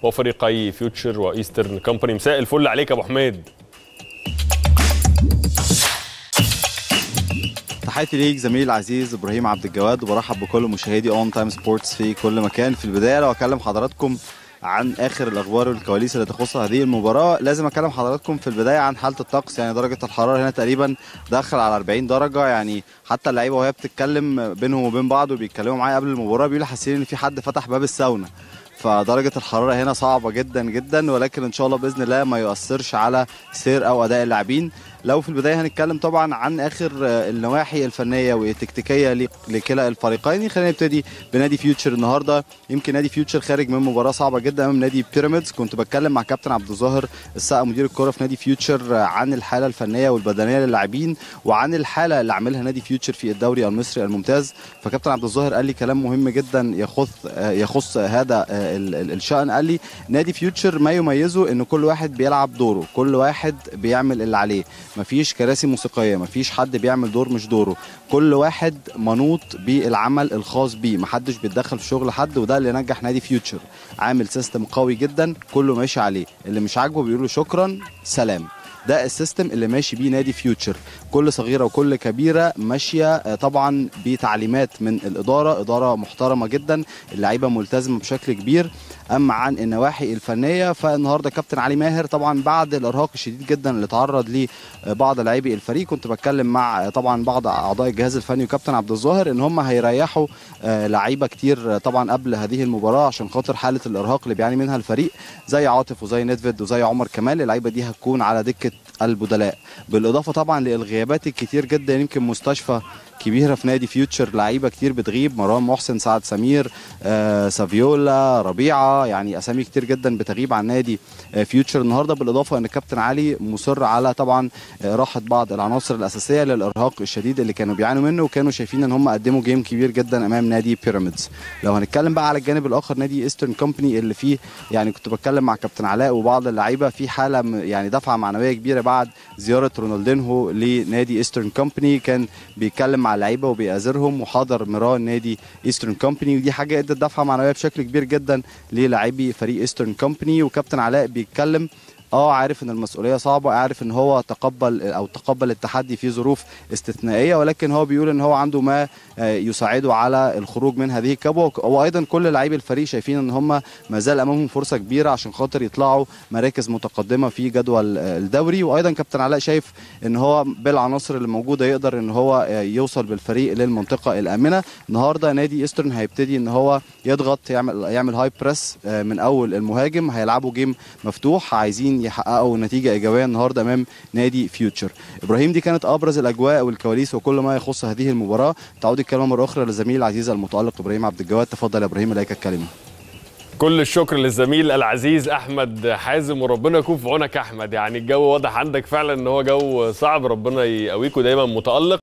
وفريقي فيوتشر وايسترن كومباني مساء الفل عليك يا ابو حميد تحياتي ليك زميلي العزيز ابراهيم عبد الجواد وبرحب بكل مشاهدي اون تايم سبورتس في كل مكان في البدايه لو اكلم حضراتكم عن اخر الاخبار والكواليس اللي تخص هذه المباراه لازم اكلم حضراتكم في البدايه عن حاله الطقس يعني درجه الحراره هنا تقريبا داخل على 40 درجه يعني حتى اللعيبه وهي بتتكلم بينهم وبين بعض وبيتكلموا معايا قبل المباراه بيقولوا حاسين ان في حد فتح باب الساونا فدرجة الحرارة هنا صعبة جدا جدا ولكن إن شاء الله بإذن الله ما يؤثرش على سير أو أداء اللاعبين لو في البدايه هنتكلم طبعا عن اخر النواحي الفنيه والتكتيكيه لكلا الفريقين خلينا نبتدي بنادي فيوتشر النهارده يمكن نادي فيوتشر خارج من مباراه صعبه جدا امام نادي بيراميدز كنت بتكلم مع كابتن عبد الظاهر السقا مدير الكره في نادي فيوتشر عن الحاله الفنيه والبدنيه للاعبين وعن الحاله اللي عاملها نادي فيوتشر في الدوري المصري الممتاز فكابتن عبد الظاهر قال لي كلام مهم جدا يخص يخص هذا الشان قال لي نادي فيوتشر ما يميزه ان كل واحد بيلعب دوره كل واحد بيعمل اللي عليه مفيش كراسي موسيقيه مفيش حد بيعمل دور مش دوره كل واحد منوط بالعمل الخاص بيه محدش بيتدخل في شغل حد وده اللي نجح نادي فيوتشر عامل سيستم قوي جدا كله ماشي عليه اللي مش عاجبه بيقول له شكرا سلام ده السيستم اللي ماشي بيه نادي فيوتشر كل صغيره وكل كبيره ماشيه طبعا بتعليمات من الاداره اداره محترمه جدا اللعيبه ملتزمه بشكل كبير اما عن النواحي الفنيه فالنهارده كابتن علي ماهر طبعا بعد الارهاق الشديد جدا اللي تعرض ليه بعض لاعبي الفريق كنت بتكلم مع طبعا بعض اعضاء الجهاز الفني وكابتن عبد الظاهر ان هم هيريحوا لعيبه كتير طبعا قبل هذه المباراه عشان خاطر حاله الارهاق اللي بيعاني منها الفريق زي عاطف وزي ندفيد وزي عمر كمال اللعيبه دي هتكون على دكه البدلاء بالاضافه طبعا للغيابات الكتير جدا يمكن مستشفى كبيره في نادي فيوتشر لعيبه كتير بتغيب مروان محسن سعد سمير آه سافيولا ربيعه يعني اسامي كتير جدا بتغيب عن نادي آه فيوتشر النهارده بالاضافه ان كابتن علي مصر على طبعا آه راحه بعض العناصر الاساسيه للارهاق الشديد اللي كانوا بيعانوا منه وكانوا شايفين ان هم قدموا جيم كبير جدا امام نادي بيراميدز لو هنتكلم بقى على الجانب الاخر نادي ايسترن كومباني اللي فيه يعني كنت بتكلم مع كابتن علاء وبعض اللعيبه في حاله يعني دفعه معنويه كبيره بعد زياره رونالدينهو لنادي ايسترن كومباني كان بيتكلم مع اللعيبه وبيأزرهم وحاضر ميران نادي ايسترن كومباني ودي حاجه ادت دفعه معنويه بشكل كبير جدا للاعبي فريق ايسترن كومباني وكابتن علاء بيتكلم اه عارف ان المسؤوليه صعبه عارف ان هو تقبل او تقبل التحدي في ظروف استثنائيه ولكن هو بيقول ان هو عنده ما يساعده على الخروج من هذه الكبوه وايضا كل لاعبي الفريق شايفين ان هم ما زال امامهم فرصه كبيره عشان خاطر يطلعوا مراكز متقدمه في جدول الدوري وايضا كابتن علاء شايف ان هو بالعناصر اللي موجوده يقدر ان هو يوصل بالفريق للمنطقه الامنه النهارده نادي ايسترن هيبتدي ان هو يضغط يعمل يعمل هاي بريس من اول المهاجم هيلعبوا جيم مفتوح عايزين يحققوا نتيجه ايجابيه النهارده امام نادي فيوتشر ابراهيم دي كانت ابرز الاجواء والكواليس وكل ما يخص هذه المباراه تعود الكلمه مره اخرى للزميل العزيز المتالق ابراهيم عبد الجواد تفضل يا ابراهيم اليك الكلمه كل الشكر للزميل العزيز احمد حازم وربنا يكون في عونك يا احمد يعني الجو واضح عندك فعلا ان هو جو صعب ربنا يقويكوا دايما متالق